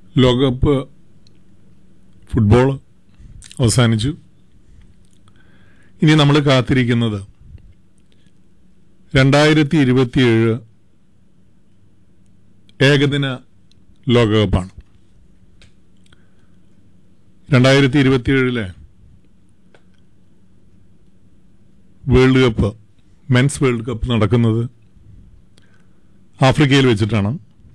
ലോകകപ്പ് ഫുട്ബോൾ അവസാനിച്ചു ഇനി നമ്മൾ കാത്തിരിക്കുന്നത് രണ്ടായിരത്തി ഇരുപത്തിയേഴ് ഏകദിന ലോകകപ്പാണ് രണ്ടായിരത്തി ഇരുപത്തിയേഴിലെ world cup men's world cup നടക്കുന്നത് ആഫ്രിക്കയിൽ വെച്ചിട്ടാണ്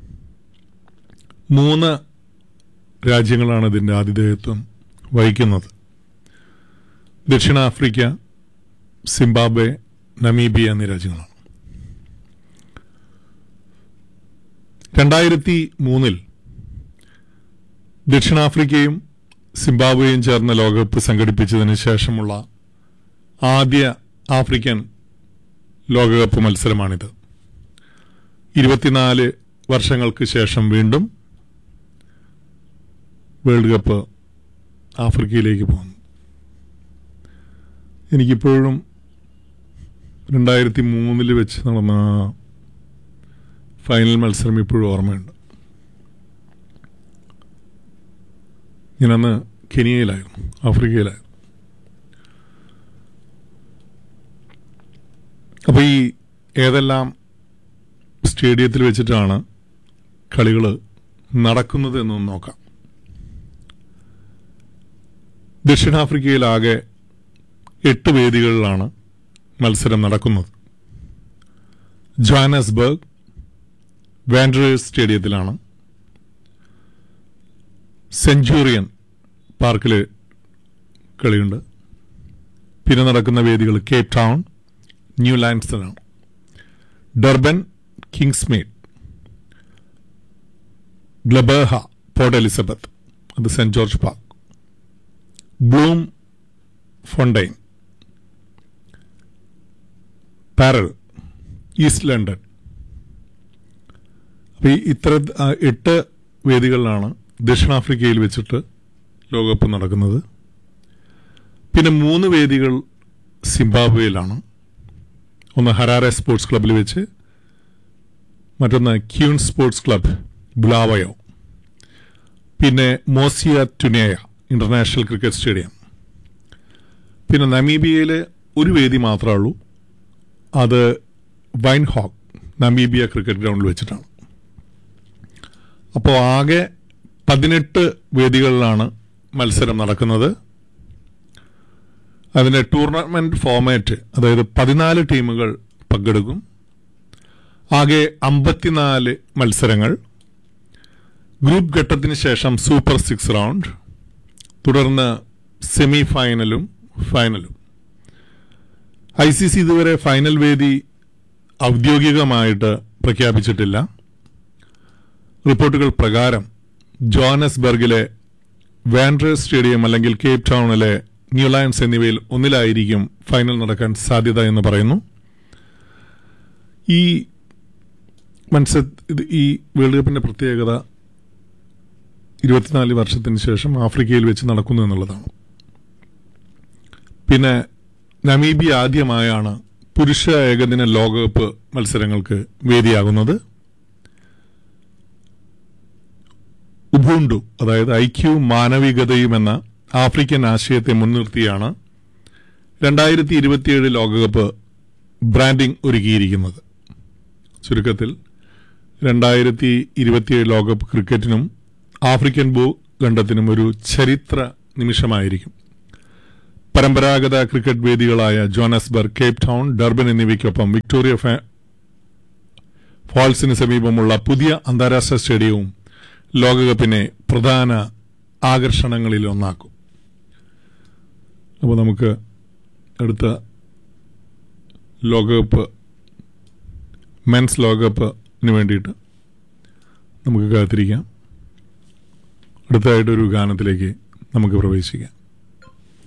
മൂന്ന് രാജ്യങ്ങളാണ് ഇതിന്റെ ആതിഥേയത്വം വഹിക്കുന്നത് ദക്ഷിണാഫ്രിക്ക സിംബാബ്വെ നമീബിയ എന്നീ രാജ്യങ്ങളാണ് രണ്ടായിരത്തി മൂന്നിൽ ദക്ഷിണാഫ്രിക്കയും സിംബാബ്വെയും ചേർന്ന ലോകകപ്പ് സംഘടിപ്പിച്ചതിന് ശേഷമുള്ള ആദ്യ ആഫ്രിക്കൻ ലോകകപ്പ് മത്സരമാണിത് ഇരുപത്തിനാല് വർഷങ്ങൾക്ക് ശേഷം വീണ്ടും വേൾഡ് കപ്പ് ആഫ്രിക്കയിലേക്ക് പോകുന്നു എനിക്കിപ്പോഴും രണ്ടായിരത്തി മൂന്നിൽ വെച്ച് നടന്ന ഫൈനൽ മത്സരം ഇപ്പോഴും ഓർമ്മയുണ്ട് ഞാനന്ന് കെനിയയിലായിരുന്നു ആഫ്രിക്കയിലായിരുന്നു അപ്പോൾ ഈ ഏതെല്ലാം സ്റ്റേഡിയത്തിൽ വെച്ചിട്ടാണ് കളികൾ നടക്കുന്നത് എന്നൊന്ന് നോക്കാം ദക്ഷിണാഫ്രിക്കയിലാകെ എട്ട് വേദികളിലാണ് മത്സരം നടക്കുന്നത് ജോഹനസ്ബർഗ് വാൻഡ്രേഴ്സ് സ്റ്റേഡിയത്തിലാണ് സെഞ്ചുറിയൻ പാർക്കിൽ കളിയുണ്ട് പിന്നെ നടക്കുന്ന വേദികൾ കേപ്പ് ടൗൺ ന്യൂ ലാൻഡ്സ്റ്റനാണ് ഡർബൻ കിങ്സ്മേഡ് ഗ്ലബേഹ പോർട്ട് എലിസബത്ത് അത് Saint George Park Bloemfontein Paarl East London അപ്പൊ ഈ ഇത്ര ആ, എട്ട് വേദികളിലാണ് ദക്ഷിണാഫ്രിക്കയിൽ വെച്ചിട്ട് ലോകകപ്പ് നടക്കുന്നത് പിന്നെ മൂന്ന് വേദികൾ സിംബാബ്വേയിലാണ് ഒന്ന് ഹരാരെ സ്പോർട്സ് ക്ലബിൽ വെച്ച് മറ്റൊന്ന് ക്യൂൺ സ്പോർട്സ് ക്ലബ് ബുലാവയോ പിന്നെ Mosi oa Tunya international cricket stadium പിന്നെ നമീബിയയിലെ ഒരു വേദി മാത്രമേ ഉള്ളൂ അത് വൈൻ ഹോക്ക് നമീബിയ ക്രിക്കറ്റ് ഗ്രൗണ്ടിൽ വെച്ചിട്ടാണ് അപ്പോൾ ആകെ പതിനെട്ട് വേദികളിലാണ് മത്സരം നടക്കുന്നത് അതിന്റെ ടൂർണമെന്റ് ഫോമാറ്റ് അതായത് പതിനാല് ടീമുകൾ പങ്കെടുക്കും ആകെ അമ്പത്തിനാല് മത്സരങ്ങൾ ഗ്രൂപ്പ് ഘട്ടത്തിന് ശേഷം സൂപ്പർ സിക്സ് റൗണ്ട് തുടർന്ന് സെമി ഫൈനലും ഫൈനലും ഐ സി സി ഇതുവരെ ഫൈനൽ വേദി ഔദ്യോഗികമായിട്ട് പ്രഖ്യാപിച്ചിട്ടില്ല റിപ്പോർട്ടുകൾ പ്രകാരം ജോഹനസ്ബർഗിലെ വാൻഡ്രേഴ്സ് സ്റ്റേഡിയം അല്ലെങ്കിൽ കേപ്പ് ടൗണിലെ ന്യൂലയൻസ് എന്നിവയിൽ ഒന്നിലായിരിക്കും ഫൈനൽ നടക്കാൻ സാധ്യത എന്ന് പറയുന്നു ഈ മത്സര ഇത് ഈ വേൾഡ് കപ്പിന്റെ പ്രത്യേകത ഇരുപത്തിനാല് വർഷത്തിന് ശേഷം ആഫ്രിക്കയിൽ വെച്ച് നടക്കുന്നു എന്നുള്ളതാണ് പിന്നെ നമീബിയ ആദ്യമായാണ് പുരുഷ ഏകദിന ലോകകപ്പ് മത്സരങ്ങൾക്ക് വേദിയാകുന്നത് ഉബുണ്ടു അതായത് ഐക്യവും മാനവികതയും എന്ന ആഫ്രിക്കൻ ആശയത്തെ മുൻനിർത്തിയാണ് രണ്ടായിരത്തി ഇരുപത്തിയേഴ് ലോകകപ്പ് ബ്രാൻഡിംഗ് ഒരുക്കിയിരിക്കുന്നത് ചുരുക്കത്തിൽ രണ്ടായിരത്തി ഇരുപത്തിയേഴ് ലോകകപ്പ് ക്രിക്കറ്റിനും ആഫ്രിക്കൻ ഭൂഖണ്ഡത്തിനും ഒരു ചരിത്ര നിമിഷമായിരിക്കും പരമ്പരാഗത ക്രിക്കറ്റ് വേദികളായ ജോനസ്ബർഗ് കേപ്പ് ടൗൺ ഡർബൻ എന്നിവയ്ക്കൊപ്പം വിക്ടോറിയ ഫാ- ഫാൾസിന് സമീപമുള്ള പുതിയ അന്താരാഷ്ട്ര സ്റ്റേഡിയവും ലോകകപ്പിനെ പ്രധാന ആകർഷണങ്ങളിൽ ഒന്നാക്കും അപ്പോൾ നമുക്ക് അടുത്ത ലോകകപ്പ് മെൻസ് ലോകകപ്പിന് വേണ്ടിയിട്ട് നമുക്ക് കാത്തിരിക്കാം അടുത്തതായിട്ടൊരു ഗാനത്തിലേക്ക് നമുക്ക് പ്രവേശിക്കാം